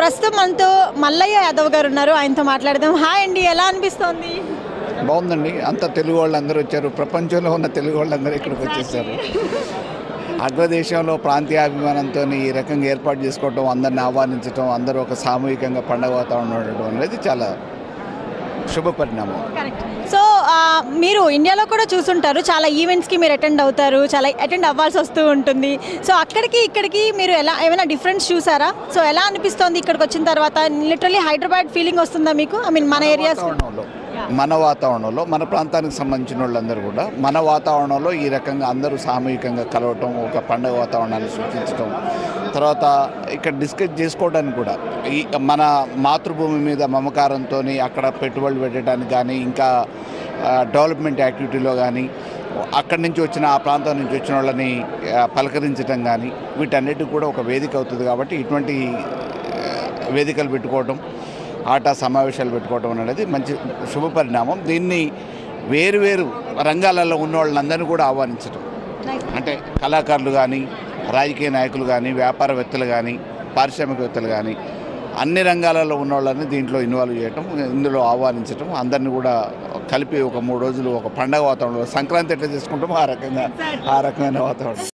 ప్రస్తుతం మనతో మల్లయ్య యాదవ్ గారు ఉన్నారు ఆయనతో మాట్లాడదాం హాయ్ అండి ఎలా అనిపిస్తోంది బాగుందండి అంత తెలుగు వాళ్ళందరూ వచ్చారు ప్రపంచంలో ఉన్న తెలుగు వాళ్ళందరూ ఇక్కడికి వచ్చేసారు అగ్రదేశంలో ప్రాంతీయాభిమానంతో ఈ రకంగా ఏర్పాటు చేసుకోవటం అందరిని ఆహ్వానించడం అందరూ ఒక సామూహికంగా పండగ వాతావరణం ఉండటం అనేది చాలా శుభ పరిణామం సో ఆ, మీరు ఇండియాలో కూడా చూసుంటారు చాలా ఈవెంట్స్కి మీరు అటెండ్ అవుతారు చాలా అటెండ్ అవ్వాల్సి వస్తూ ఉంటుంది సో అక్కడికి ఇక్కడికి మీరు ఎలా ఏమైనా డిఫరెన్స్ చూసారా సో ఎలా అనిపిస్తోంది ఇక్కడికి వచ్చిన తర్వాత లిటరలీ హైదరాబాద్ ఫీలింగ్ వస్తుందా మీకు ఐ మీన్ మన ఏరియాస్ వాతావరణంలో మన వాతావరణంలో మన ప్రాంతానికి సంబంధించిన వాళ్ళందరూ కూడా మన వాతావరణంలో ఈ రకంగా అందరూ సామూహికంగా కలవటం ఒక పండగ వాతావరణాన్ని సూచించడం తర్వాత ఇక్కడ డిస్కస్ చేసుకోవడానికి కూడా ఈ మన మాతృభూమి మీద మమకారంతో అక్కడ పెట్టుబడులు పెట్టడానికి కానీ ఇంకా ఆ, డెవలప్మెంట్ యాక్టివిటీలో కానీ అక్కడి నుంచి వచ్చిన ఆ ప్రాంతం నుంచి వచ్చిన వాళ్ళని ఆ, పలకరించడం కానీ వీటన్నిటికి కూడా ఒక వేదిక అవుతుంది కాబట్టి ఇటువంటి ఆ, వేదికలు పెట్టుకోవటం ఆటా సమావేశాలు పెట్టుకోవటం అనేది మంచి శుభ పరిణామం దీన్ని వేరు వేరు రంగాలలో ఉన్న వాళ్ళందరినీ కూడా ఆహ్వానించడం అంటే కళాకారులు కానీ రాజకీయ నాయకులు కానీ వ్యాపారవేత్తలు కానీ పారిశ్రామికవేత్తలు కానీ అన్ని రంగాలలో ఉన్న వాళ్ళని దీంట్లో ఇన్వాల్వ్ చేయటం ఇందులో ఆహ్వానించటం అందరిని కూడా కలిపి ఒక మూడు రోజులు ఒక పండగ వాతావరణంలో సంక్రాంతి ఎట్లా చేసుకుంటామో ఆ రకంగా ఆ రకమైన వాతావరణం